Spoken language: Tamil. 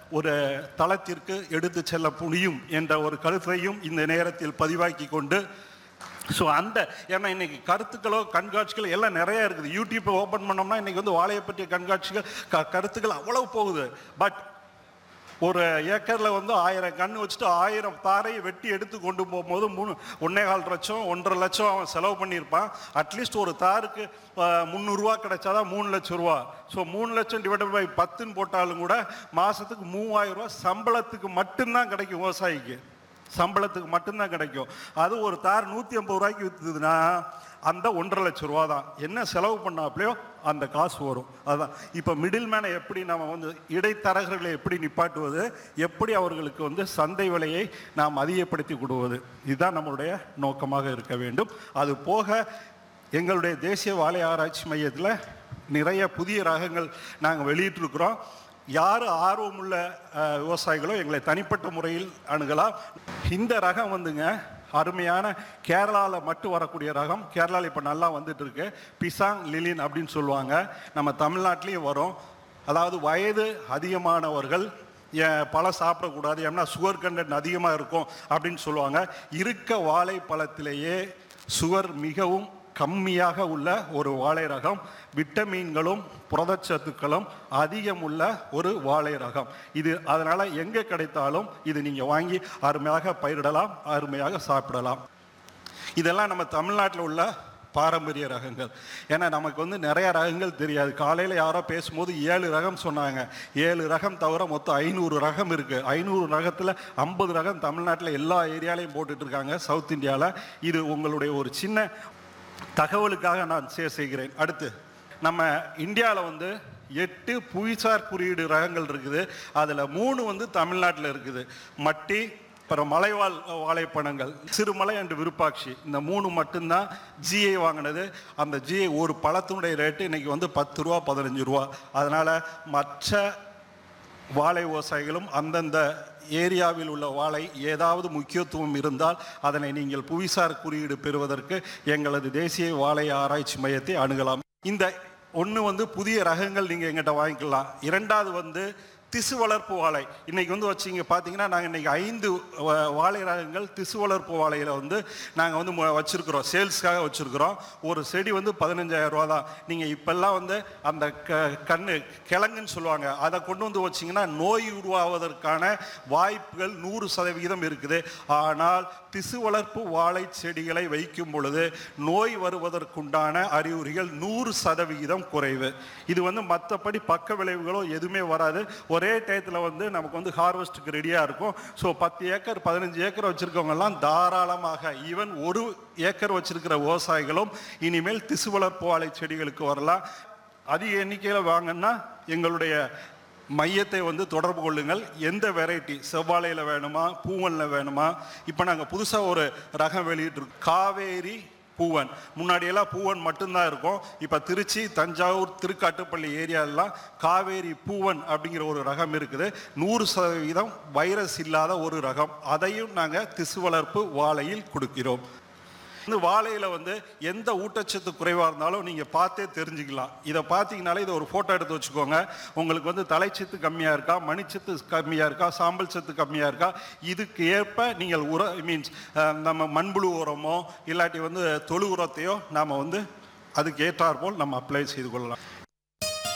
ஒரு தளத்திற்கு எடுத்து செல்ல முடியும் என்ற ஒரு கருத்தையும் இந்த நேரத்தில் பதிவாக்கி கொண்டு ஸோ அந்த ஏன்னா இன்னைக்கு கருத்துக்களோ கண்காட்சிகளோ எல்லாம் நிறைய இருக்குது யூடியூப்பை ஓப்பன் பண்ணோம்னா இன்னைக்கு வந்து வாழையை பற்றிய கண்காட்சிகள் க கருத்துக்கள் அவ்வளவு போகுது பட் ஒரு ஏக்கரில் வந்து ஆயிரம் கன்று வச்சுட்டு ஆயிரம் தாரையை வெட்டி எடுத்து கொண்டு போகும்போது மூணு ஒன்னே கால் லட்சம் ஒன்றரை லட்சம் அவன் செலவு பண்ணியிருப்பான் அட்லீஸ்ட் ஒரு தாருக்கு அஹ், முந்நூறுரூவா கிடைச்சாதான் மூணு லட்சம் ரூபா ஸோ மூணு லட்சம் டிவைட் பை பத்துன்னு போட்டாலும் கூட மாதத்துக்கு மூவாயிரம் ரூபா சம்பளத்துக்கு மட்டும்தான் கிடைக்கும் விவசாயிக்கு சம்பளத்துக்கு மட்டும்தான் கிடைக்கும் அது ஒரு தார் நூற்றி ஐம்பது ரூபாய்க்கு விற்றுதுன்னா அந்த ஒன்றரை லட்சம் ரூபா தான் என்ன செலவு பண்ணாப்லையோ அந்த காசு வரும் அதுதான் இப்போ மிடில் மேனை எப்படி நம்ம வந்து இடைத்தரகர்களை எப்படி நிப்பாட்டுவது எப்படி அவர்களுக்கு வந்து சந்தை விலையை நாம் அதிகப்படுத்தி கொடுவது இதுதான் நம்மளுடைய நோக்கமாக இருக்க வேண்டும் அது போக எங்களுடைய தேசிய வாழை ஆராய்ச்சி மையத்தில் நிறைய புதிய ரகங்கள் நாங்கள் வெளியிட்டிருக்கிறோம் யார் ஆர்வமுள்ள அஹ், விவசாயிகளோ எங்களை தனிப்பட்ட முறையில் அணுகலாம் இந்த ரகம் வந்துங்க அருமையான கேரளாவில் மட்டும் வரக்கூடிய ரகம் கேரளாவில் இப்போ நல்லா வந்துட்டு இருக்கு பிசாங் லிலின் அப்படின்னு சொல்லுவாங்க நம்ம தமிழ்நாட்டிலையும் வரும் அதாவது வயது அதிகமானவர்கள் ஏன் பழம் சாப்பிடக்கூடாது ஏன்னா சுகர் கண்டென்ட் அதிகமாக இருக்கும் அப்படின்னு சொல்லுவாங்க இருக்க வாழைப்பழத்திலேயே சுகர் மிகவும் கம்மியாக உள்ள ஒரு வாழை ரகம் விட்டமின்களும் புரதச்சத்துக்களும் அதிகம் உள்ள ஒரு வாழை ரகம் இது அதனால் எங்கே கிடைத்தாலும் இது நீங்கள் வாங்கி அருமையாக பயிரிடலாம் அருமையாக சாப்பிடலாம் இதெல்லாம் நம்ம தமிழ்நாட்டில் உள்ள பாரம்பரிய ரகங்கள் ஏன்னா நமக்கு வந்து நிறைய ரகங்கள் தெரியாது காலையில் யாரோ பேசும்போது ஏழு ரகம் சொன்னாங்க ஏழு ரகம் தவிர மொத்தம் ஐநூறு ரகம் இருக்குது ஐநூறு ரகத்தில் ஐம்பது ரகம் தமிழ்நாட்டில் எல்லா ஏரியாலையும் போட்டுட்டு இருக்காங்க சவுத் இந்தியாவில் இது உங்களுடைய ஒரு சின்ன தகவலுக்காக நான் ஷேர் செய்கிறேன் அடுத்து நம்ம இந்தியாவில் வந்து எட்டு புவிசார் குறியீடு ரகங்கள் இருக்குது அதில் மூணு வந்து தமிழ்நாட்டில் இருக்குது மட்டி அப்புறம் மலைவாழ் வாழைப்பழங்கள் சிறுமலை அண்டு விருப்பாட்சி இந்த மூணு மட்டும்தான் ஜிஐ வாங்கினது அந்த ஜிஐ ஒரு பழத்தினுடைய ரேட்டு இன்னைக்கு வந்து பத்து ரூபா பதினஞ்சு ரூபா அதனால் மற்ற வாழை விவசாயிகளும் அந்தந்த ஏரியாவில் உள்ள வாழை ஏதாவது முக்கியத்துவம் இருந்தால் அதனை நீங்கள் புவிசார் குறியீடு பெறுவதற்கு எங்களது தேசிய வாழை ஆராய்ச்சி மையத்தை அணுகலாம் இந்த ஒன்று வந்து புதிய ரகங்கள் நீங்கள் எங்கிட்ட வாங்கிக்கலாம் இரண்டாவது வந்து திசு வளர்ப்பு வாழை இன்னைக்கு வந்து வச்சிங்க பார்த்தீங்கன்னா நாங்கள் இன்னைக்கு ஐந்து வ- வாழை ரகங்கள் திசு வளர்ப்பு வாழையில் வந்து நாங்கள் வந்து மு- வச்சிருக்கிறோம் சேல்ஸ்க்காக வச்சிருக்கிறோம் ஒரு செடி வந்து பதினஞ்சாயிரம் ரூபா தான் நீங்கள் இப்பெல்லாம் வந்து அந்த க கண்ணு கிழங்குன்னு சொல்லுவாங்க அதை கொண்டு வந்து வச்சிங்கன்னா நோய் உருவாவதற்கான வாய்ப்புகள் நூறு சதவிகிதம் இருக்குது ஆனால் திசு வளர்ப்பு வாழை செடிகளை வைக்கும் பொழுது நோய் வருவதற்குண்டான அறிகுறிகள் நூறு சதவிகிதம் குறைவு இது வந்து மற்றபடி பக்க விளைவுகளோ எதுவுமே வராது ஒரே டயத்தில் வந்து நமக்கு வந்து ஹார்வெஸ்ட்டுக்கு ரெடியாக இருக்கும் ஸோ பத்து ஏக்கர் பதினஞ்சு ஏக்கர் வச்சுருக்கவங்கெல்லாம் தாராளமாக ஈவன் ஒரு ஏக்கர் வச்சிருக்கிற விவசாயிகளும் இனிமேல் திசு வளர்ப்பு வாழை செடிகளுக்கு வரலாம் அதிக எண்ணிக்கையில் வாங்கன்னா எங்களுடைய மையத்தை வந்து தொடர்பு கொள்ளுங்கள் எந்த வெரைட்டி செவ்வாழையில் வேணுமா பூவனில் வேணுமா இப்போ நாங்கள் புதுசாக ஒரு ரகம் வெளியிட்டிருக்கோம் காவேரி பூவன் முன்னாடியெல்லாம் பூவன் மட்டும்தான் இருக்கும் இப்போ திருச்சி தஞ்சாவூர் திருக்காட்டுப்பள்ளி ஏரியாலெலாம் காவேரி பூவன் அப்படிங்கிற ஒரு ரகம் இருக்குது நூறு சதவீதம் வைரஸ் இல்லாத ஒரு ரகம் அதையும் நாங்கள் திசு வளர்ப்பு வாழையில் கொடுக்கிறோம் இந்த வாழையில வந்து எந்த ஊட்டச்சத்து குறைவாக இருந்தாலும் நீங்கள் பார்த்தே தெரிஞ்சுக்கலாம் இதை பார்த்தீங்கனாலே இதை ஒரு ஃபோட்டோ எடுத்து வச்சுக்கோங்க உங்களுக்கு வந்து தலைச்சத்து கம்மியாக இருக்கா மணிச்சத்து கம்மியாக இருக்கா சாம்பல் சத்து கம்மியாக இருக்கா இதுக்கு ஏற்ப நீங்கள் உர மீன்ஸ் நம்ம மண்புழு உரமோ இல்லாட்டி வந்து தொழு உரத்தையோ நாம் வந்து அதுக்கு ஏற்றாற்போல் நம்ம அப்ளை செய்து கொள்ளலாம்